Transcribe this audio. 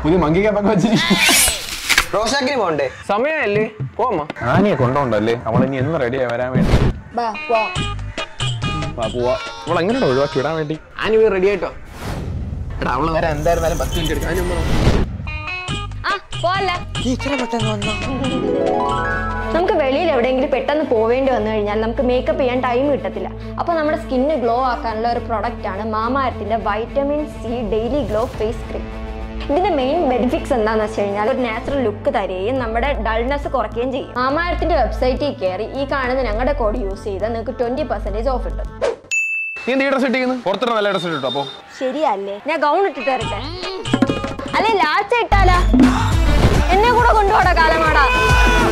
പുതിയ മങ്കി ക്യാപ്പൊക്കെ വെച്ചിരിക്കും റോഷാക്കിന് പോണ്ടേ സമയമല്ലേ പോമ്മ ആനിയെ കൊണ്ടോണ്ടല്ലേ അവൾ ഇനി എന്ന് റെഡിയായി വരാൻ വേണ്ടി ബാ പോവാം വാ, പോവാ അവൾ എങ്ങനെയാണ് ഒഴിവാക്കി വിടാൻ വേണ്ടി ആനി പോയി റെഡി ആയിട്ടോ എടാ അവള് വരാൻ എന്തായിരുന്നാലും പത്ത് മിനിറ്റ് എടുക്കും അതിന് മുമ്പ് ആ പോവല്ലേ ഇത്ര പെട്ടെന്ന് വന്നോ നമുക്ക് വെളിയിൽ എവിടെയെങ്കിലും പെട്ടെന്ന് പോവേണ്ടി വന്നു കഴിഞ്ഞാൽ നമുക്ക് മേക്കപ്പ് ചെയ്യാൻ ടൈം കിട്ടത്തില്ല അപ്പോൾ നമ്മുടെ സ്കിന്ന് ഗ്ലോ ആക്കാനുള്ള ഒരു പ്രൊഡക്റ്റ് ആണ് മാമാരത്തിന്റെ vitamin C daily glow face cream ഇതിന്റെ മെയിൻ ബെനിഫിറ്റ്സ് എന്താണെന്ന് വെച്ച് കഴിഞ്ഞാൽ ഒരു നാച്ചുറൽ ലുക്ക് തരികയും നമ്മുടെ ഡൾനെസ് കുറയ്ക്കുകയും ചെയ്യും മാമാരത്തിന്റെ വെബ്സൈറ്റിൽ കയറി ഈ കാണുന്ന ഞങ്ങളുടെ കോഡ് യൂസ് ചെയ്താൽ നിങ്ങൾക്ക് ട്വന്റി പെർസെന്റേജ് ഓഫ് കിട്ടും നീ എന്ത് ഡ്രസ് ഇട്ടിരിക്കുന്നു പുറത്തിട്ട് നല്ല ഡ്രസ് ഇട്ടോ അപ്പൊ ശരിയല്ലേ ഞാൻ ഗൗൺ ഇട്ടിട്ട് വരട്ടെ അല്ലെ ലാച്ച ഇട്ടാലാ എന്നെ കൂടെ കൊണ്ടുപോടാ കാലമാടാ